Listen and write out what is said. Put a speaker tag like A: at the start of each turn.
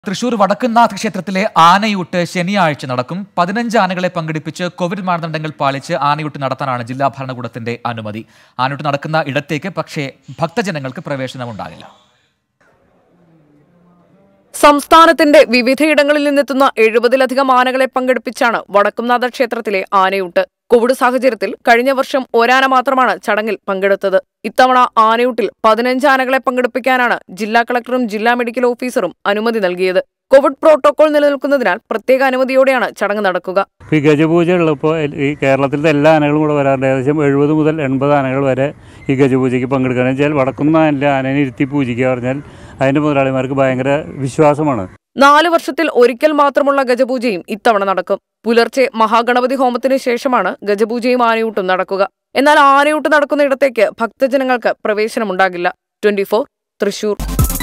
A: തൃശൂർ വടക്കുംനാഥ് ക്ഷേത്രത്തിലെ ആനയൂട്ട് ശനിയാഴ്ച നടക്കും പതിനഞ്ച് ആനകളെ പങ്കെടുപ്പിച്ച് കോവിഡ് മാനദണ്ഡങ്ങൾ പാലിച്ച് ആനയൂട്ട് നടത്താനാണ് ജില്ലാ ഭരണകൂടത്തിന്റെ അനുമതി ആനയൂട്ട് നടക്കുന്ന ഇടത്തേക്ക് പക്ഷേ ഭക്തജനങ്ങൾക്ക് പ്രവേശനമുണ്ടാകില്ല
B: സംസ്ഥാനത്തിന്റെ വിവിധയിടങ്ങളിൽ നിന്നെത്തുന്ന എഴുപതിലധികം ആനകളെ പങ്കെടുപ്പിച്ചാണ് വടക്കുംനാഥ ക്ഷേത്രത്തിലെ ആനയൂട്ട് കോവിഡ് സാഹചര്യത്തിൽ കഴിഞ്ഞ വർഷം ഒരാന മാത്രമാണ് ചടങ്ങിൽ പങ്കെടുത്തത് ഇത്തവണ ആനയൂട്ടിൽ പതിനഞ്ച് ആനകളെ പങ്കെടുപ്പിക്കാനാണ് ജില്ലാ കളക്ടറും ജില്ലാ മെഡിക്കൽ ഓഫീസറും അനുമതി നൽകിയത് കോവിഡ് പ്രോട്ടോകോൾ നിലനിൽക്കുന്നതിനാൽ പ്രത്യേക അനുമതിയോടെയാണ് ചടങ്ങ് നടക്കുക
C: ഇപ്പോൾ ഈ ഗജപൂജ ഉള്ളപ്പോൾ ഈ കേരളത്തിലത്തെ എല്ലാ ആനകളും കൂടെ വരാറുണ്ട് ഏകദേശം എഴുപത് മുതൽ എൺപത് ആനകൾ വരെ ഈ ഗജപൂജയ്ക്ക് പങ്കെടുക്കുക എന്ന് വെച്ചാൽ വടക്കുന്ന ആനയെ ഇരുത്തി പൂജിക്കുക പറഞ്ഞാൽ അതിൻ്റെ മുതലാളിമാർക്ക് ഭയങ്കര വിശ്വാസമാണ്
B: നാല് വർഷത്തിൽ ഒരിക്കൽ മാത്രമുള്ള ഗജപൂജയും ഇത്തവണ നടക്കും പുലർച്ചെ മഹാഗണപതി ഹോമത്തിന് ശേഷമാണ് ഗജപൂജയും ആനയൂട്ടും നടക്കുക എന്നാൽ ആനയൂട്ട് നടക്കുന്ന ഇടത്തേക്ക് ഭക്തജനങ്ങൾക്ക് പ്രവേശനമുണ്ടാകില്ല ട്വന്റി തൃശൂർ